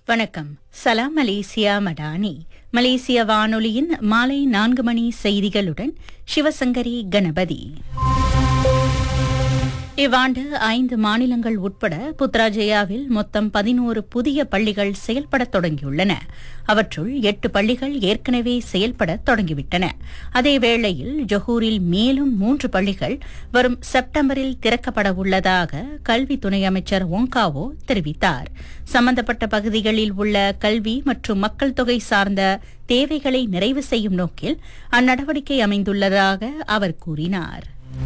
வணக்கம் சலாம் மலேசியா மடானி மலேசிய வானொலியின் மாலை நான்கு மணி செய்திகளுடன் சிவசங்கரி கணபதி இவ்வாண்டு ஐந்து மாநிலங்கள் உட்பட புத்ராஜயாவில் மொத்தம் பதினோரு புதிய பள்ளிகள் செயல்படத் தொடங்கியுள்ளன அவற்றுள் எட்டு பள்ளிகள் ஏற்கனவே செயல்படத் தொடங்கிவிட்டன அதேவேளையில் ஜொஹூரில் மேலும் மூன்று பள்ளிகள் வரும் செப்டம்பரில் திறக்கப்பட உள்ளதாக கல்வி துணை அமைச்சர் ஒங்காவோ தெரிவித்தார் சம்பந்தப்பட்ட பகுதிகளில் உள்ள கல்வி மற்றும் மக்கள் தொகை சார்ந்த தேவைகளை நிறைவு செய்யும் நோக்கில் அந்நடவடிக்கை அமைந்துள்ளதாக அவர் கூறினார்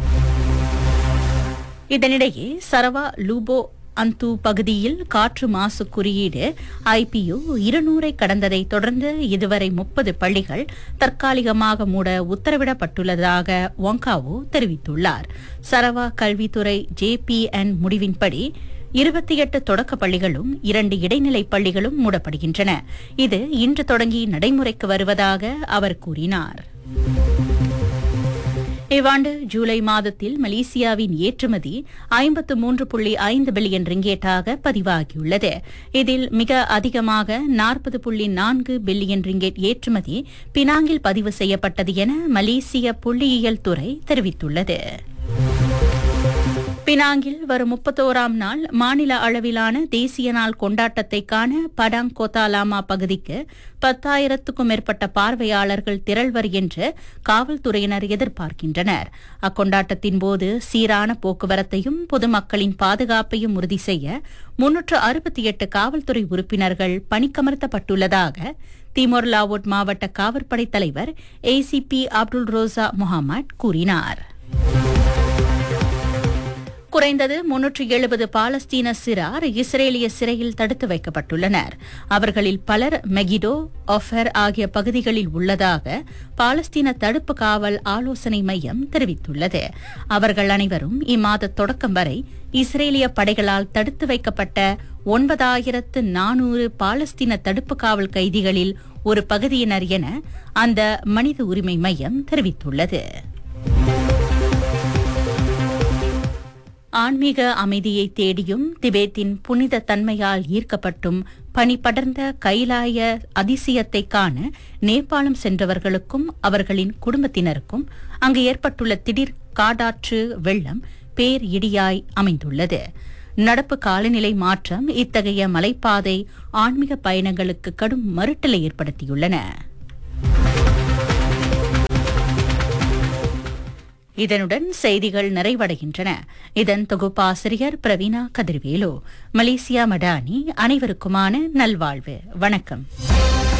இதனிடையே சரவா லூபோ அந்து பகுதியில் காற்று மாசு குறியீடு ஐபியு இருநூறை கடந்ததை தொடர்ந்து இதுவரை முப்பது பள்ளிகள் தற்காலிகமாக மூட உத்தரவிடப்பட்டுள்ளதாக ஒங்காவோ தெரிவித்துள்ளார் சரவா கல்வித்துறை ஜேபிஎன் முடிவின்படி இருபத்தி எட்டு தொடக்க பள்ளிகளும் இரண்டு இடைநிலை பள்ளிகளும் மூடப்படுகின்றன இது இன்று தொடங்கி நடைமுறைக்கு வருவதாக அவர் கூறினார் இவ்வாண்டு ஜூலை மாதத்தில் மலேசியாவின் ஏற்றுமதி ஐம்பத்து மூன்று புள்ளி ஐந்து பில்லியன் ரிங்கேட்டாக பதிவாகியுள்ளது இதில் மிக அதிகமாக நாற்பது புள்ளி நான்கு பில்லியன் ரிங்கேட் ஏற்றுமதி பினாங்கில் பதிவு செய்யப்பட்டது என மலேசிய புள்ளியியல் துறை தெரிவித்துள்ளது பினாங்கில் வரும் முப்பத்தோராம் நாள் மாநில அளவிலான தேசிய நாள் கொண்டாட்டத்தை காண படாங் கோத்தாலாமா பகுதிக்கு பத்தாயிரத்துக்கும் மேற்பட்ட பார்வையாளர்கள் திரள்வர் என்று காவல்துறையினர் எதிர்பார்க்கின்றனர் அக்கொண்டாட்டத்தின் போது சீரான போக்குவரத்தையும் பொதுமக்களின் பாதுகாப்பையும் உறுதி செய்ய முன்னூற்று அறுபத்தி எட்டு காவல்துறை உறுப்பினர்கள் பணிக்கமர்த்தப்பட்டுள்ளதாக திமோர் லாவோட் மாவட்ட காவற்படை தலைவர் ஏசிபி அப்துல் ரோசா முகமது கூறினார் குறைந்தது முன்னூற்று எழுபது பாலஸ்தீன சிறார் இஸ்ரேலிய சிறையில் தடுத்து வைக்கப்பட்டுள்ளனர் அவர்களில் பலர் மெகிடோ ஒஃபர் ஆகிய பகுதிகளில் உள்ளதாக பாலஸ்தீன தடுப்பு காவல் ஆலோசனை மையம் தெரிவித்துள்ளது அவர்கள் அனைவரும் இம்மாத தொடக்கம் வரை இஸ்ரேலிய படைகளால் தடுத்து வைக்கப்பட்ட ஒன்பதாயிரத்து நானூறு பாலஸ்தீன தடுப்பு காவல் கைதிகளில் ஒரு பகுதியினர் என அந்த மனித உரிமை மையம் தெரிவித்துள்ளது ஆன்மீக அமைதியை தேடியும் திபேத்தின் புனித தன்மையால் ஈர்க்கப்பட்டும் பனி படர்ந்த கைலாய அதிசயத்தை காண நேபாளம் சென்றவர்களுக்கும் அவர்களின் குடும்பத்தினருக்கும் அங்கு ஏற்பட்டுள்ள திடீர் காடாற்று வெள்ளம் பேர் இடியாய் அமைந்துள்ளது நடப்பு காலநிலை மாற்றம் இத்தகைய மலைப்பாதை ஆன்மீக பயணங்களுக்கு கடும் மறுட்டலை ஏற்படுத்தியுள்ளன இதனுடன் செய்திகள் நிறைவடைகின்றன இதன் தொகுப்பாசிரியர் பிரவீணா கதிர்வேலு மலேசியா மடானி அனைவருக்குமான நல்வாழ்வு வணக்கம்